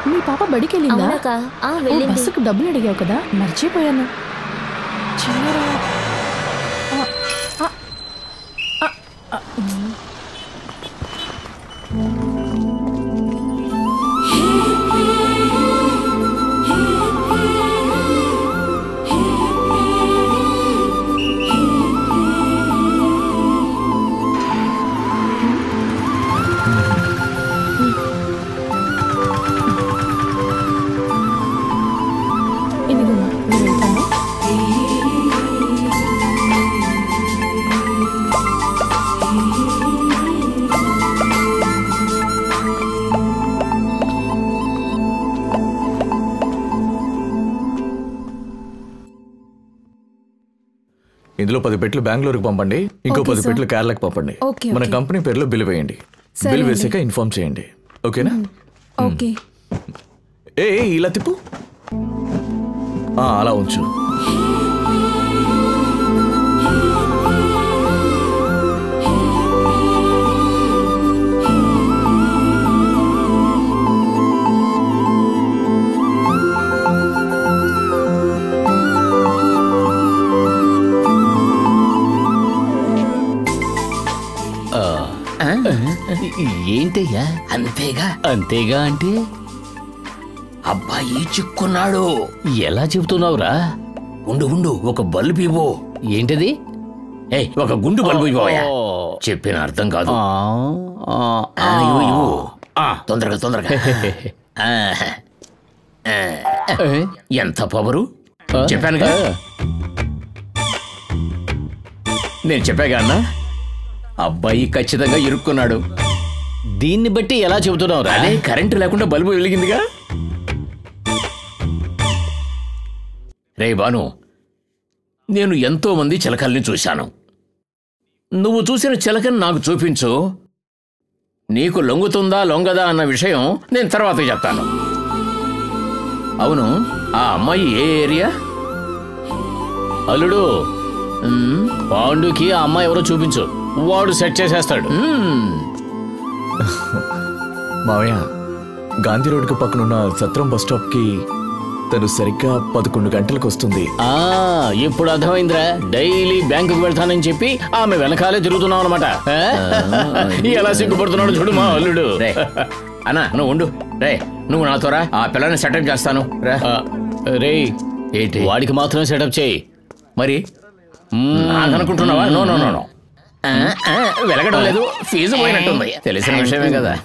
మీ పాప బడికి వెళ్ళిందా అవునక్క ఆ ఓ, వెళ్ళింది బస్సుకు డబ్బులు అడిగావు కదా మర్చిపోయాను చిన్నరా ఆ, ఆ, ఆ, ఆ, ఉమ్. ఇదిగోమ్మా నేను వెళ్తాను ఇందులో పది పెట్లు బెంగళూరుకి పంపండి ఇంకో ఓకే, పది సార్. పెట్లు కేరళకి పంపండి ఓకే, మన ఓకే. కంపెనీ పేరులో బిల్ వేయండి సరే బిల్ అండి. వేసాక ఇన్ఫార్మ్ చేయండి ఓకేనా ఓకే ఏ ఏ, ఇలా తిప్పు ఆ, అలా ఉంచు ఏంటయ్యా అంతేగా అంతేగా అంటే అబ్బాయి చిక్కున్నాడు ఎలా చెబుతున్నావురా ఉండు ఉండు ఒక బల్బు ఇవ్వు ఏంటది ఏయ్ ఒక గుండు బల్బు ఇవ్వయా ఓ. చెప్పిన అర్థం కాదు ఆ, ఆ, ఆ, ఇవ్వు, ఇవ్వు. ఆ, తొందరగా తొందరగా ఆ, ఆ, ఏ? ఎంత పవరు ఆ? చెప్పానుగా ఆ, నేను చెప్పాగా అన్న అబ్బాయి ఖచ్చితంగా ఇరుక్కున్నాడు దీన్ని బట్టి ఎలా చెబుతున్నావురా అదే కరెంటు లేకుండా బల్బు వెలిగిందిగా రే బాను నేను ఎంతో మంది చిలకల్ని చూశాను నువ్వు చూసిన చిలకని నాకు చూపించు నీకు లొంగుతుందా లొంగదా అన్న విషయం నేను తర్వాత చెప్తాను అవును ఆ అమ్మాయి ఏ ఏరియా అల్లుడు మ్మ్, పాండుకి ఆ అమ్మాయి ఎవరో చూపించు వాడు సెట్ చేసేస్తాడు మ్మ్. మావయ్య గాంధీ రోడ్డుకు పక్కనున్న సత్రం బస్ స్టాప్ కి తను సరిగ్గా పదకొండు గంటలకు వస్తుంది ఆ ఇప్పుడు అర్థమైందిరా డైలీ బ్యాంకుకు వెళ్తానని చెప్పి ఆమె వెనకాలే తిరుగుతున్నావు అనమాట ఎలా సిగ్గుపడుతున్నాడు చూడు మా అల్లుడు రే అన్నా నువ్వు ఉండు రే నువ్వు నాతో రా ఆ పిల్లని సెటప్ చేస్తాను రా ఆ, రేయ్ ఏంటి వాడికి మాత్రమే సెటప్ చేయి మరి మ్మ్. నాకు అనుకుంటున్నావా నో నో నో నో ఆ, ఆ, వెలగడం లేదు ఫీజు పోయినట్టుంది తెలిసిన విషయమే కదా